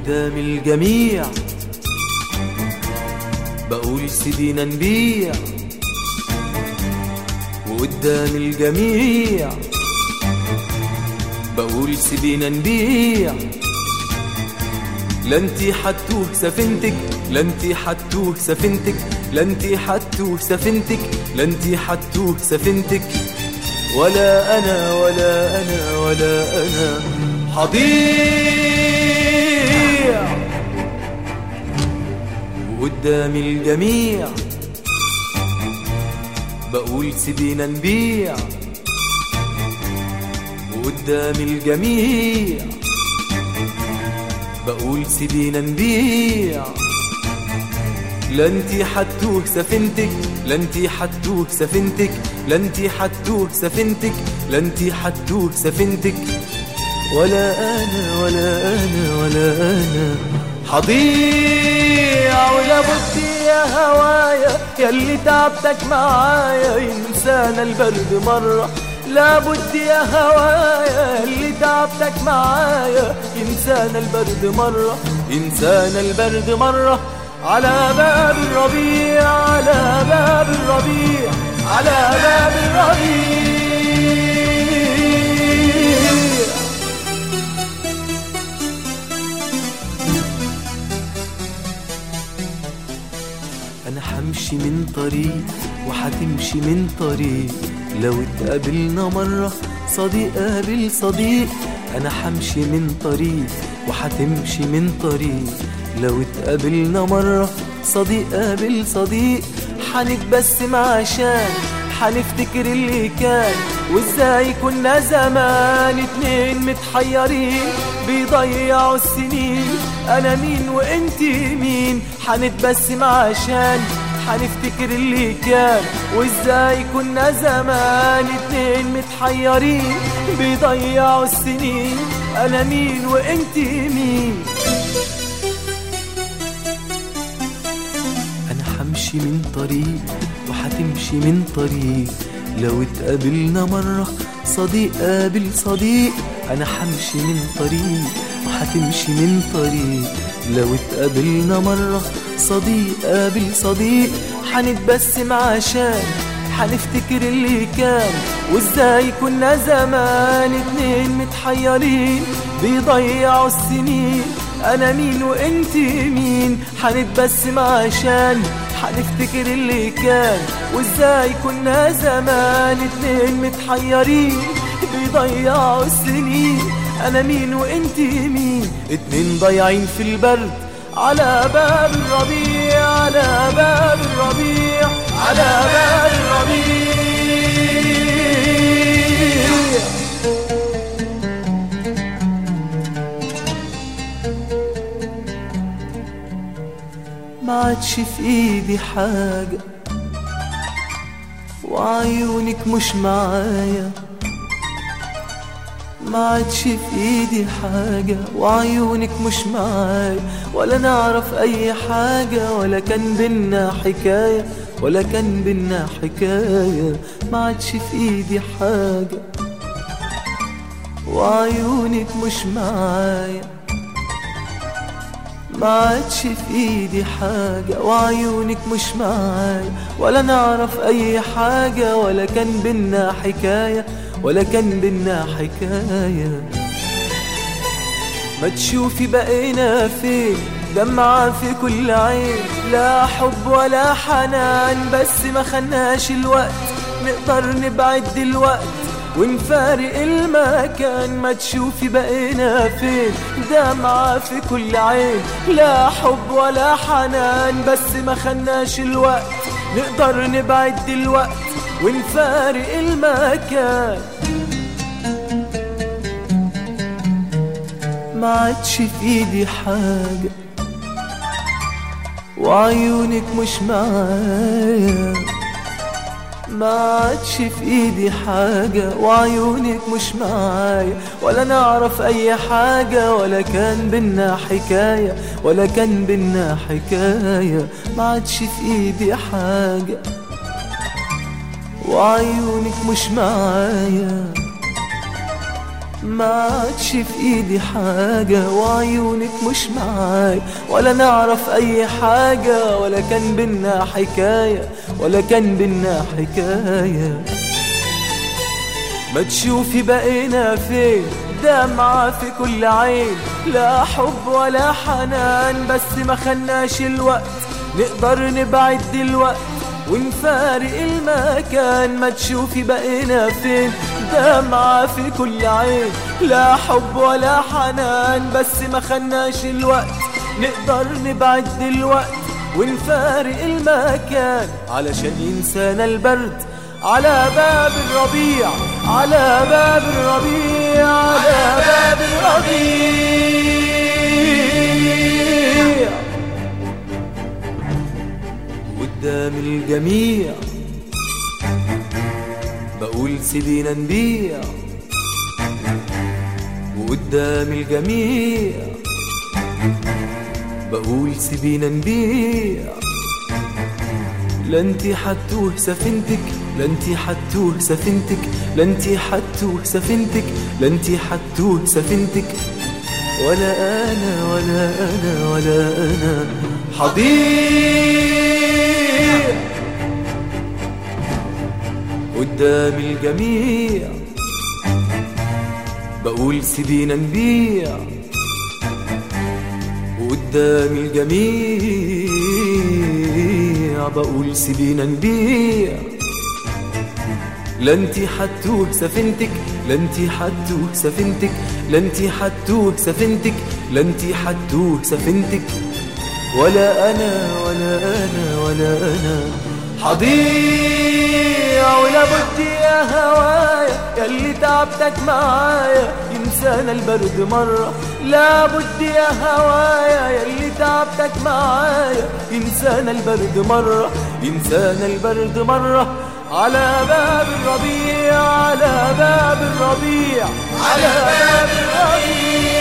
وقدام الجميع بقول سيدينا نبيع وقدام الجميع بقول سيدينا نبيع لا انتي حتوه سفينتك لا انتي حتوه سفينتك لا انتي حتوه سفينتك لا انتي حتوه سفينتك ولا انا ولا انا ولا انا حضيع وقدام الجميع بقول سيدينا نبيع وقدام الجميع بقول سيدينا نبيع لا انتي حتوه سفينتك لا انتي حتوه سفينتك لا انتي حتوه سفينتك لا انتي حتوه سفينتك ولا انا ولا انا ولا انا حضيع ولا بد يا هوايا ياللي تعبتك معايا ينسانا البرد مرة لابد يا هوايا اللي تعبتك معايا ينسانا البرد مرة ينسانا البرد مرة على باب الربيع على باب الربيع على باب الربيع انا حمشي من طريق وحتمشي من طريق لو اتقابلنا مرة صديق قابل صديق انا حمشي من طريق وحتمشي من طريق لو اتقابلنا مرة صديق قابل صديق حنتبسم عشان حنفتكر اللي كان وازاي كنا زمان اتنين متحيرين بيضيعوا السنين انا مين وانتي مين حنتبسم عشان حنفتكر اللي كان وازاي كنا زمان اتنين متحيرين بيضيعوا السنين انا مين وانتي مين انا حمشي من طريق وحتمشي من طريق لو اتقابلنا مرة صديق قابل صديق انا حمشي من طريق وحتمشي من طريق لو اتقابلنا مرة صديق قابل صديق حنتبسم عشان حنفتكر اللي كان وازاي كنا زمان اتنين متحيرين بيضيعوا السنين انا مين وانتي مين حنتبسم عشان حنفتكر اللي كان وازاي كنا زمان اتنين متحيرين بيضيعوا السنين انا مين وانتي مين اتنين ضايعين في البرد على باب الربيع على باب الربيع على باب الربيع ما عادش في ايدي حاجة وعيونك مش معايا ما عادش في ايدي حاجة وعيونك مش معايا ولا نعرف اي حاجة ولا كان بينا حكاية ولا كان بينا حكاية ما عادش في ايدي حاجة وعيونك مش معايا ما عادش في ايدي حاجة وعيونك مش معايا ولا نعرف اي حاجة ولا كان بينا حكاية ولا كان بينا حكاية ما تشوفي بقينا فين دمعة في كل عين لا حب ولا حنان بس ما خناش الوقت نقدر نبعد دلوقت ونفارق المكان ما تشوفي بقينا فين دمعة في كل عين لا حب ولا حنان بس ما خناش الوقت نقدر نبعد دلوقت ونفارق المكان ما عادش في ايدي حاجة وعيونك مش معايا ما عادش في ايدي حاجة وعيونك مش معايا ولا نعرف اي حاجة ولا كان بينا حكاية ولا كان بينا حكاية ما عادش في ايدي حاجة وعيونك مش معايا ما عادش في ايدي حاجة وعيونك مش معاي ولا نعرف اي حاجة ولا كان بينا حكاية ولا كان بينا حكاية ما تشوفي بقينا فين دمعة في كل عين لا حب ولا حنان بس ما خلناش الوقت نقدر نبعد دلوقت ونفارق المكان ما تشوفي بقينا فين دمعة في كل عين لا حب ولا حنان بس ما خلناش الوقت نقدر نبعد دلوقت ونفارق المكان علشان ينسانا البرد على باب الربيع على باب الربيع على باب الربيع قدام الجميع بقول سيبينا نبيع وقدام الجميع بقول سيبينا نبيع لا انتي حتوه سفينتك لا انتي حتوه سفينتك لا انتي حتوه سفينتك لا انتي حتوه سفينتك ولا انا ولا انا ولا انا حضيع قدام الجميع بقول سيبينا نبيع وقدام الجميع بقول سيبينا نبيع لا انتي حتوه سفينتك لا انتي حتوه سفينتك لا انتي حتوه سفينتك لا انتي حتوه سفينتك ولا انا ولا انا ولا انا حضيع ولا بد يا هوايا ياللي تعبتك معايا ينسانا البرد مرة لا بد يا هوايا ياللي تعبتك معايا ينسانا البرد مرة ينسانا البرد مرة على باب الربيع على باب الربيع على باب الربيع